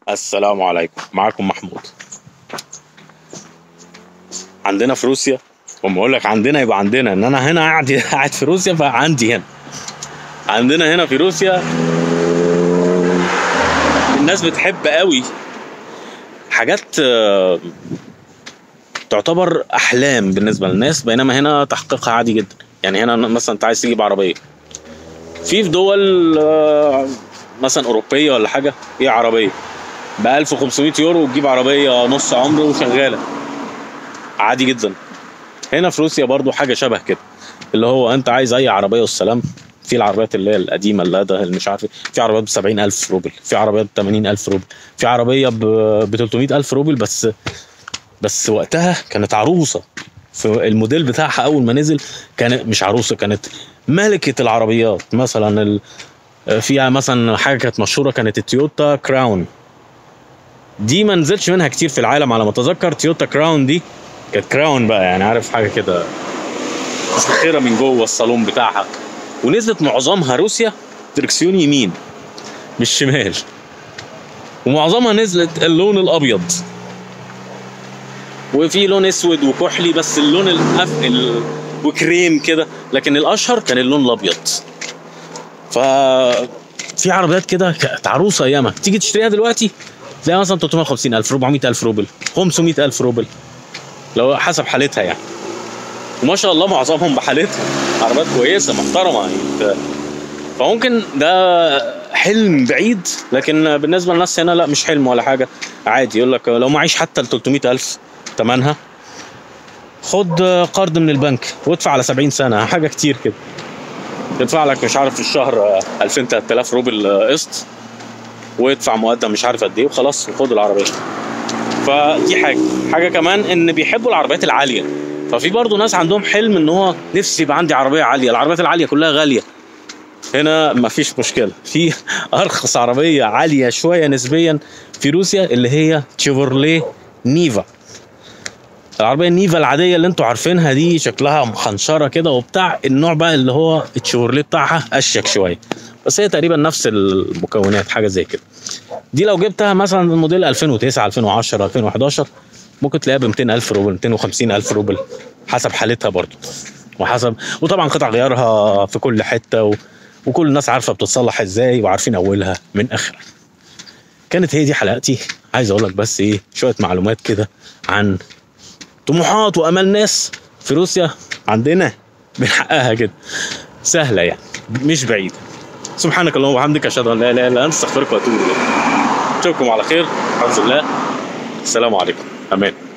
السلام عليكم معاكم محمود عندنا في روسيا وما اقول لك عندنا يبقى عندنا ان انا هنا قاعد قاعد في روسيا فعندي هنا عندنا هنا في روسيا الناس بتحب قوي حاجات آه، تعتبر احلام بالنسبه للناس بينما هنا تحقيقها عادي جدا يعني هنا مثلا انت عايز تجيب عربيه في في دول آه، مثلا اوروبيه ولا حاجه هي عربيه ب 1500 يورو وتجيب عربيه نص عمر وشغاله عادي جدا هنا في روسيا برضو حاجه شبه كده اللي هو انت عايز اي عربيه والسلام في العربيات اللي هي القديمه اللي ده اللي مش عارف إيه. في عربيات ب 70000 روبل في عربيات ب 80000 روبل في عربيه ب 300000 روبل بس بس وقتها كانت عروسه في الموديل بتاعها اول ما نزل كانت مش عروسه كانت ملكه العربيات مثلا ال... فيها مثلا حاجه كانت مشهوره كانت التويوتا كراون دي ما نزلش منها كتير في العالم على ما اتذكر تويوتا كراون دي كانت كراون بقى يعني عارف حاجه كده مسخره من جوه الصالون بتاعها ونزلت معظمها روسيا دركسيون يمين مش شمال ومعظمها نزلت اللون الابيض وفي لون اسود وكحلي بس اللون الأف... ال... وكريم كده لكن الاشهر كان اللون الابيض ف في عربيات كده كانت عروسه ايامها تيجي تشتريها دلوقتي تلاقيها مثلا 350 الف 400 الف روبل 500 الف روبل لو حسب حالتها يعني وما شاء الله معظمهم بحالتها عربيات كويسه محترمه يعني ف- فممكن ده حلم بعيد لكن بالنسبه للناس هنا لا مش حلم ولا حاجه عادي يقول لك لو معيش حتى ال 300 الف ثمنها خد قرض من البنك وادفع على 70 سنه حاجه كتير كده تدفع لك مش عارف في الشهر 2000 3000 روبل قسط وادفع مقدم مش عارف قد ايه وخلاص وخد العربيه فدي حاجه حاجه كمان ان بيحبوا العربيات العاليه ففي برضه ناس عندهم حلم ان هو نفسي يبقى عندي عربيه عاليه العربيات العاليه كلها غاليه هنا مفيش مشكله في ارخص عربيه عاليه شويه نسبيا في روسيا اللي هي تشيفرليه نيفا العربيه النيفا العاديه اللي انتوا عارفينها دي شكلها محنشره كده وبتاع النوع بقى اللي هو التشيفرليه بتاعها اشيك شويه بس هي تقريبا نفس المكونات حاجه زي كده دي لو جبتها مثلا موديل 2009 2010 2011 ممكن تلاقيها ب 200 الف روبل 250 الف روبل حسب حالتها برضو وحسب وطبعا قطع غيارها في كل حته و... وكل الناس عارفه بتتصلح ازاي وعارفين اولها من اخرها كانت هي دي حلقتي عايز اقول لك بس ايه شويه معلومات كده عن طموحات وامال ناس في روسيا عندنا بنحققها كده سهله يعني مش بعيده سبحانك اللهم وبحمدك اشهد ان لا اله الا انت استغفرك واتوب اليك اشوفكم على خير حفظ الله السلام عليكم امان